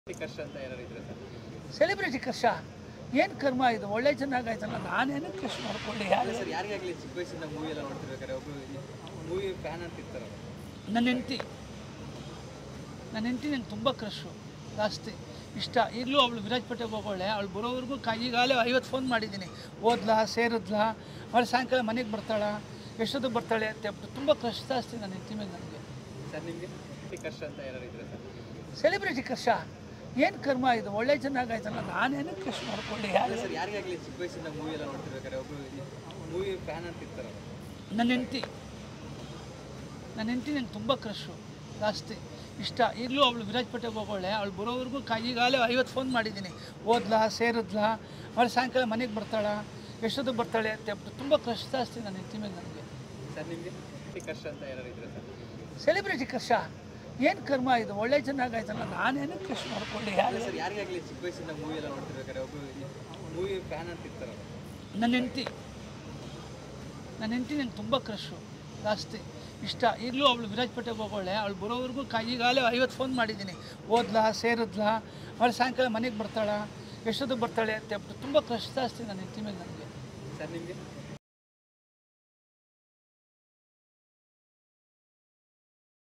ಕಷ್ಟ ಅಂತ ಏನಾರು ಇದ್ರೆ ಸರ್ ಸೆಲೆಬ್ರಿಟಿ ಕಷ್ಟ ಏನು ಕರ್ಮ ಇದು ಒಳ್ಳೆ ಚೆನ್ನಾಗಾಯ್ತಲ್ಲ ನಾನೇನು ಕೃಷಿ ಮಾಡ್ಕೊಳ್ಳಿ ಯಾರು ಸರ್ ಯಾರಿಗಾಗಲಿ ಚಿಕ್ಕ ವಯಸ್ಸಿಂದ ಮೂವಿ ಎಲ್ಲ ನೋಡ್ತಿರ್ಬೇಕಾದ್ರೆ ಒಬ್ರು ಮೂವಿ ಫ್ಯಾನ್ ಅಂತ ಇರ್ತಾರಲ್ಲ ನನ್ನ ಹೆಂಡ್ತಿ ನನ್ನ ಹೆಂಡ್ತಿ ನಂಗೆ ತುಂಬ ಕ್ರಶು ಜಾಸ್ತಿ ಇಷ್ಟ ಈಗಲೂ ಅವಳು ವಿರಾಜಪೇಟೆಗೆ ಹೋಗೋಳೆ ಅವಳು ಬರೋವರೆಗೂ ಕಾ ಈಗಾಗಲೇ ಐವತ್ತು ಫೋನ್ ಮಾಡಿದ್ದೀನಿ ಓದ್ಲಾ ಸೇರಿದ್ಲಾ ಅವಳು ಸಾಯಂಕಾಲ ಮನೆಗೆ ಬರ್ತಾಳ ಎಷ್ಟೊತ್ತಿಗೆ ಬರ್ತಾಳೆ ಅಂತ ಹೇಳ್ಬಿಟ್ಟು ತುಂಬ ಕ್ರಶ್ ಜಾಸ್ತಿ ನನ್ನ ಹೆಂಡ್ತಿ ಮೇಲೆ ನನಗೆ ಸರ್ ನಿಮಗೆ ಕಷ್ಟ ಅಂತ ಏನಾರು ಇದ್ರೆ ಸರ್ ಸೆಲೆಬ್ರಿಟಿ ಕಷ್ಟ ಏನು ಕರ್ಮ ಇದು ಒಳ್ಳೆ ಚೆನ್ನಾಗಾಯ್ತಲ್ಲ ನಾನೇನು ಕೃಷಿ ಮಾಡ್ಕೊಳ್ಳಿ ಯಾರು ಸರ್ ಯಾರಿಗಾಗಲಿ ಚಿಕ್ಕ ವಯಸ್ಸಿಂದ ಮೂವಿ ಎಲ್ಲ ನೋಡ್ತಿರ್ಬೇಕಾದ್ರೆ ಒಬ್ರು ಮೂವಿ ಫ್ಯಾನ್ ಅಂತ ಇರ್ತಾರಲ್ಲ ನನ್ನ ಹೆಂಡ್ತಿ ನನ್ನ ಹೆಂಡ್ತಿ ನಂಗೆ ತುಂಬ ಕ್ರಶು ಜಾಸ್ತಿ ಇಷ್ಟ ಈಗಲೂ ಅವಳು ವಿರಾಜಪೇಟೆಗೆ ಹೋಗೋಳೆ ಅವಳು ಬರೋವರೆಗೂ ಕಾ ಈಗಾಗಲೇ ಐವತ್ತು ಫೋನ್ ಮಾಡಿದ್ದೀನಿ ಓದ್ಲಾ ಸೇರಿದ್ಲಾ ಅವಳು ಸಾಯಂಕಾಲ ಮನೆಗೆ ಬರ್ತಾಳ ಎಷ್ಟೊತ್ತಿಗೆ ಬರ್ತಾಳೆ ಅಂತ ಹೇಳ್ಬಿಟ್ಟು ತುಂಬ ಕ್ರಶ್ ಜಾಸ್ತಿ ನನ್ನ ಹೆಂಡ್ತಿ ಮೇಲೆ ನನಗೆ ಸರ್ ನಿಮಗೆ ಕಷ್ಟ ಅಂತ ಏನಾರು ಇದ್ರೆ ಸರ್ ಸೆಲೆಬ್ರಿಟಿ ಕಷ್ಟ ಏನು ಕರ್ಮ ಇದು ಒಳ್ಳೆ ಚೆನ್ನಾಗಾಯ್ತಲ್ಲ ನಾನೇನು ಕೃಷಿ ಮಾಡ್ಕೊಳ್ಳಿ ಯಾರು ಸರ್ ಯಾರಿಗಾಗಲಿ ಚಿಕ್ಕ ವಯಸ್ಸಿಂದ ಮೂವಿ ಎಲ್ಲ ನೋಡ್ತಿರ್ಬೇಕಾದ್ರೆ ಒಬ್ರು ಮೂವಿ ಫ್ಯಾನ್ ಅಂತ ಇರ್ತಾರಲ್ಲ ನನ್ನ ಹೆಂಡ್ತಿ ನನ್ನ ಹೆಂಡ್ತಿ ನಂಗೆ ತುಂಬ ಕ್ರಶು ಜಾಸ್ತಿ ಇಷ್ಟ ಈಗಲೂ ಅವಳು ವಿರಾಜಪೇಟೆಗೆ ಹೋಗೋಳೆ ಅವಳು ಬರೋವರೆಗೂ ಕಾ ಈಗಾಗಲೇ ಐವತ್ತು ಫೋನ್ ಮಾಡಿದ್ದೀನಿ ಓದ್ಲಾ ಸೇರಿದ್ಲಾ ಅವಳು ಸಾಯಂಕಾಲ ಮನೆಗೆ ಬರ್ತಾಳ ಎಷ್ಟೊತ್ತಿಗೆ ಬರ್ತಾಳೆ ಅಂತ ಹೇಳ್ಬಿಟ್ಟು ತುಂಬ ಕ್ರಶ್ ಜಾಸ್ತಿ ನನ್ನ ಹೆಂಡ್ತಿ ಮೇಲೆ ನನಗೆ ಸರ್ ನಿಮಗೆ